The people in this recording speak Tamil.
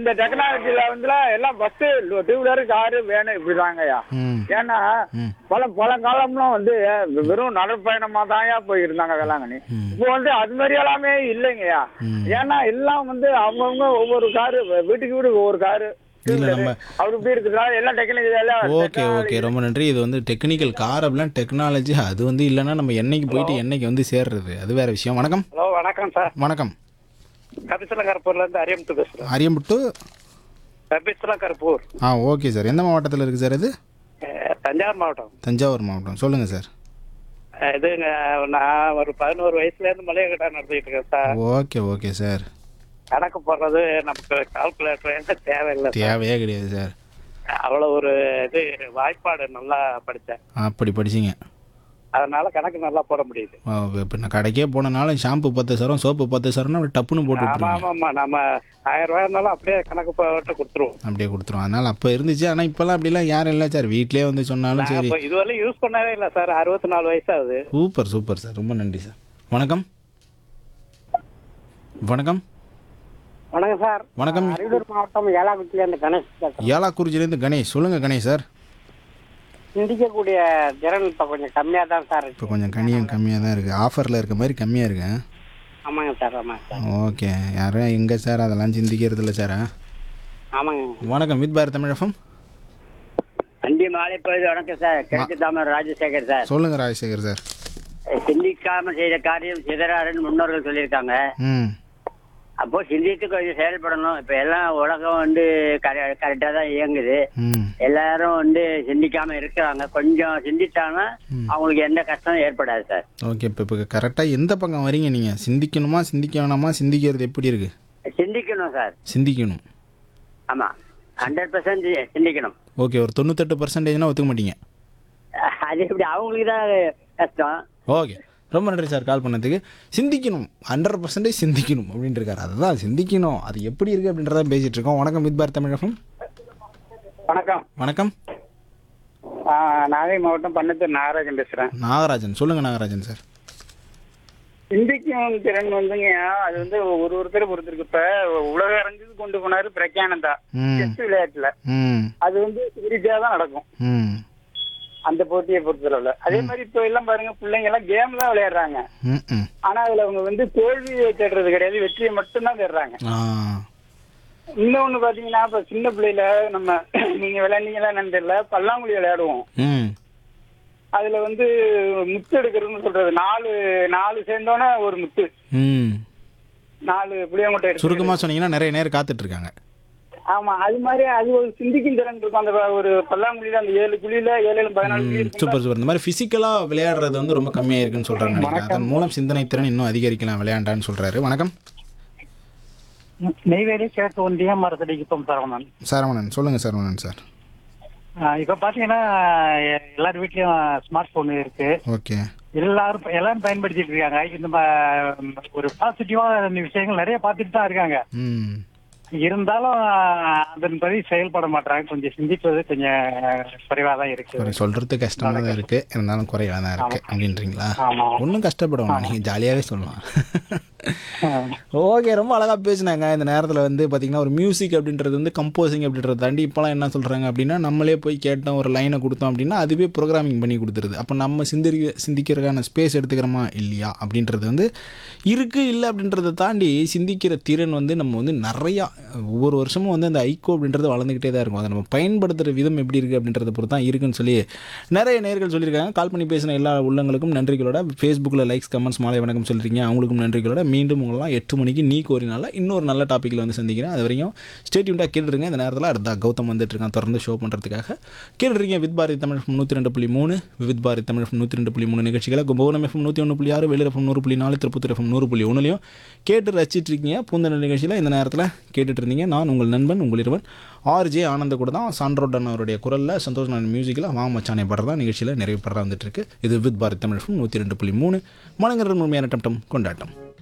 இந்த டெக்னாலஜில வந்து எல்லாம் பஸ் டூ வீலர் காரு வேணும் இப்படிதாங்கய்யா ம் ஏன்னா ம். பல பல காலம்லாம் வந்து வெறும் நடைப்பயணமா தான்யா போயிருந்தாங்க வேளாங்கண்ணி ம். இப்போ வந்து அது மாதிரி எல்லாமே இல்லைங்கய்யா ம். ஏன்னா எல்லாம் வந்து அவங்கவுங்க ஒவ்வொரு காரு வீட்டுக்கு வீடு ஒவ்வொரு காரு இல்ல, நம்ம- அவர் இப்படி இருக்கிறாரு எல்லாம் டெக்னாலஜி எல்லாம் ஓகே ஓகே ரொம்ப நன்றி இது வந்து டெக்னிக்கல் கார் அப்படிலாம் டெக்னாலஜி அது வந்து இல்லைன்னா நம்ம என்னைக்கு போயிட்டு என்னைக்கு வந்து சேர்றது அது வேற விஷயம் வணக்கம் ஹலோ வணக்கம் சார் வணக்கம் கபிசலம் கருப்பூர்ல இருந்து அரியமுத்து பேசுறேன் அரியம்புட்டு கபிசலம் கருப்பூர் ஆ ஓகே சார் எந்த மாவட்டத்தில் இருக்குது சார் இது அஹ், தஞ்சாவூர் மாவட்டம் தஞ்சாவூர் மாவட்டம் சொல்லுங்கள் சார் அஹ், இதுங்க நான் ஒரு பதினோரு வயசுல இருந்து மளிகை கடை நடத்திட்டு இருக்கேன் சார் ஓகே ஓகே சார் கணக்கு போடுறது நமக்கு கால்குலேட்டர் தேவையில்லை சார். தேவையே கிடையாது சார் அவ்வளவு ஒரு இது வாய்ப்பாடு நல்லா படித்தேன் அப்படி படிச்சிங்க அதனால கணக்கு நல்லா போட முடியுது இப்போ நான் கடைக்கே போனனால ஷாம்பு பத்து சரம் சோப்பு பத்து சரம்னா அப்படி டப்புன்னு போட்டு ஆமா விட்டுருங்க ஆமா ஆமா நம்ம ஆயிரம் ரூபாய் இருந்தாலும் அப்படியே கணக்கு போட்டு கொடுத்துருவோம் அப்படியே கொடுத்துரும் அதனால் அப்போ இருந்துச்சு ஆனால் இப்போல்லாம் அப்படிலாம் யாரும் இல்லை சார் வீட்டிலே வந்து சொன்னாலும் நான் சரி இப்போ இதுவரையும் யூஸ் பண்ணவே இல்லை சார் அறுபத்தி நாலு வயசு ஆகுது சூப்பர் சூப்பர் சார் ரொம்ப நன்றி சார் வணக்கம் வணக்கம் வணக்கம் சார் வணக்கம் அரியலூர் மாவட்டம் ஏலாக்குச்சில இருந்து கணேஷ் பேசுறேன் ஏலாக்குறிச்சிலேருந்து கணேஷ் சொல்லுங்கள் கணேஷ் சார் சிந்திக்கக்கூடிய திறன் இப்போ கொஞ்சம் கம்மியாக தான் சார் இப்போ கொஞ்சம் கனியம் கம்மியாக தான் இருக்குது ஆஃபரில் இருக்க மாதிரி கம்மியாக இருக்கு ஆமாங்க சார் ஆமாங்க சார் ஓகே யாரும் எங்கே சார் அதெல்லாம் சிந்திக்கிறது இல்லை சார் ஆமாங்க வணக்கம் வித் பாரத் தமிழகம் அண்டி மாலை பொழுது வணக்கம் சார் கிழக்கு தாமர் ராஜசேகர் சார் சொல்லுங்கள் ராஜசேகர் சார் சிந்திக்காம செய்த காரியம் சிதறாருன்னு முன்னோர்கள் சொல்லியிருக்காங்க ம் அப்போ சிந்தித்து கொஞ்சம் செயல்படணும் இப்ப எல்லாம் உலகம் வந்து கரெக்டா தான் இயங்குது ம் எல்லாரும் வந்து சிந்திக்காம இருக்கிறாங்க கொஞ்சம் சிந்தித்தாங்கன்னா அவங்களுக்கு எந்த கஷ்டமும் ஏற்படாது சார் ஓகே இப்போ இப்போ கரெக்டாக எந்த பக்கம் வரீங்க நீங்கள் சிந்திக்கணுமா சிந்திக்க வேணாமா சிந்திக்கிறது எப்படி இருக்குது சிந்திக்கணும் சார் சிந்திக்கணும் ஆமா ஹண்ட்ரட் பர்சன்ட் சிந்திக்கணும் ஓகே ஒரு தொண்ணூத்தெட்டு பர்சன்டேஜ்னா ஒத்துக்க மாட்டீங்க அது எப்படி அவங்களுக்கு தான் கஷ்டம் ஓகே ரொம்ப நன்றி சார் கால் பண்ணதுக்கு சிந்திக்கணும் ஹண்ட்ரட் பர்சன்டேஜ் சிந்திக்கணும் அப்படின்னு இருக்காரு அதுதான் சிந்திக்கணும் அது எப்படி இருக்குது அப்படின்றத பேசிகிட்டு இருக்கோம் வணக்கம் வித் பாரத் தமிழகம் வணக்கம் வணக்கம் நாகை மாவட்டம் பன்னத்தூர் நாகராஜன் பேசுறேன் நாகராஜன் சொல்லுங்கள் நாகராஜன் சார் சிந்திக்கும் திறன் வந்துங்க அது வந்து ஒரு ஒருத்தர் பொறுத்திருக்கு இப்ப உலக அரங்குக்கு கொண்டு போனாரு பிரக்யானந்தா ம் செஸ் விளையாட்டுல ம் அது வந்து சீரியஸா தான் நடக்கும் ம் அந்த போட்டியை பொறுத்தளவுல அதே மாதிரி இப்ப எல்லாம் பாருங்க பிள்ளைங்க எல்லாம் கேம் தான் விளையாடுறாங்க ம் ம் ஆனா அதுல அவங்க வந்து தோல்வியை தேடுறது கிடையாது வெற்றியை மட்டும்தான் தேடுறாங்க ஆ இன்னொன்னு பாத்தீங்கன்னா இப்ப சின்ன பிள்ளையில நம்ம நீங்க விளையாண்டீங்களா என்னன்னு தெரியல பல்லாங்குழி விளையாடுவோம் ம் அதுல வந்து முத்து எடுக்கிறதுன்னு சொல்றது நாலு நாலு சேர்ந்தோன்னே ஒரு முத்து ம் நாலு புளியங்கொட்டை எடுத்து சுருக்கமாக சொன்னீங்கன்னா நிறைய நேரம் காத்துட்டு இருக்காங்க ஆமா அது மாதிரி அது ஒரு சிந்திக்கும் திறன் இருக்கும் அந்த ஒரு பல்லாங்குழியில அந்த ஏழு குழியில ஏழு ஏழு பதினாலு குழி இருக்கும் சூப்பர் சூப்பர் இந்த மாதிரி ஃபிசிக்கலாக விளையாடுறது வந்து ரொம்ப கம்மியாக இருக்குன்னு சொல்கிறாங்க நினைக்கிறேன் அதன் மூலம் சிந்தனை திறன் இன்னும் அதிகரிக்கலாம் விளையாண்டான்னு சொல்கிறாரு வணக்கம் நெய்வேலி கிழக்கு ஒன்றியம் மரத்தடிக்குப்பம் சரவணன் சரவணன் சொல்லுங்கள் சரவணன் சார் ஆஹ் இப்ப பாத்தீங்கன்னா எ- எல்லார் வீட்லயும் ஸ்மார்ட் போன் இருக்கு ஓகே எல்லாரும் எல்லாரும் பயன்படுத்திட்டு இருக்காங்க இந்த ம- ஒரு பாசிட்டிவான விஷயங்கள் நிறைய பார்த்துட்டு தான் இருக்காங்க ம் இருந்தாலும் ஆஹ் அதன்படி செயல்பட மாட்டாங்க கொஞ்சம் சிந்திப்பது கொஞ்சம் குறைவா தான் இருக்கு ஒரு சொல்கிறது கஷ்டமாக தான் இருக்குது இருந்தாலும் குறைவாக தான் இருக்குது அப்படின்றீங்களா ஆமா ஒன்றும் கஷ்டப்படணும் நீங்கள் ஜாலியாகவே சொல்லலாம் ஆஹ் ஓகே ரொம்ப அழகாக பேசினாங்க இந்த நேரத்தில் வந்து பார்த்திங்கன்னா ஒரு மியூசிக் அப்படின்றது வந்து கம்போசிங் அப்படின்றத தாண்டி இப்போலாம் என்ன சொல்கிறாங்க அப்படின்னா நம்மளே போய் கேட்டோம் ஒரு லைனை கொடுத்தோம் அப்படின்னா அதுவே ப்ரோக்ராமிங் பண்ணி கொடுத்துருது அப்போ நம்ம சிந்திக்க சிந்திக்கிறதுக்கான ஸ்பேஸ் எடுத்துக்கிறோமா இல்லையா அப்படின்றது வந்து இருக்குது இல்லை அப்படின்றத தாண்டி சிந்திக்கிற திறன் வந்து நம்ம வந்து நிறையா ஒவ்வொரு வருஷமும் வந்து அந்த ஐக்கோ அப்படின்றது வளர்ந்துக்கிட்டே தான் இருக்கும் அதை நம்ம பயன்படுத்துகிற விதம் எப்படி இருக்குது அப்படின்றத பொறுத்து தான் இருக்குன்னு சொல்லி நிறைய நேர்கள் சொல்லியிருக்காங்க கால் பண்ணி பேசின எல்லா உள்ளங்களுக்கும் நன்றிகளோட ஃபேஸ்புக்கில் லைக்ஸ் கமெண்ட்ஸ் மாலை வணக்கம் சொல்லியிருக்கீங்க அவங்களுக்கும் நன்றிகளோட மீண்டும் உங்களெல்லாம் எட்டு மணிக்கு நீ கோரினால இன்னொரு நல்ல டாப்பிக்கில் வந்து சந்திக்கிறேன் அது வரைக்கும் ஸ்டேட்யூண்டாக கேட்டுருங்க இந்த நேரத்தில் அடுத்த கௌதம் வந்துட்டு இருக்கான் தொடர்ந்து ஷோ பண்ணுறதுக்காக கேட்டுருக்கீங்க வித் பாரதி தமிழ் FM நூற்றி ரெண்டு புள்ளி மூணு வித் பாரதி தமிழ் FM நூற்றி ரெண்டு புள்ளி மூணு நிகழ்ச்சிகளை கும்பகோணம் எஃப்எம் நூற்றி ஒன்று புள்ளி ஆறு வெளியில் எஃப்எம் நூறு புள்ளி நாலு திருப்பத்தூர் எஃப்எம் நூறு புள்ளி ஒன்றுலையும் கேட்டு ரசிச்சிட்டு இருக்கீங்க பூந்தன நிகழ்ச்சியில் இந்த நேரத்தில் கேட்டுட்டு இருந்தீங்க நான் உங்கள் நண்பன் உங்கள் இருவன் ஆர்ஜே ஆனந்த கூட தான் சாண்ட்ரோடன் அவருடைய குரலில் சந்தோஷ் நான் மியூசிக்கில் வா மச்சானே படுறதா நிகழ்ச்சியில் நிறைய படம் வந்துட்டு இருக்கு இது வித் பாரத் தமிழ் FM நூற்றி ரெண்டு புள்ளி மூணு மனங்கரன் உண்மையான டம் டம் கொண்டாட்டம்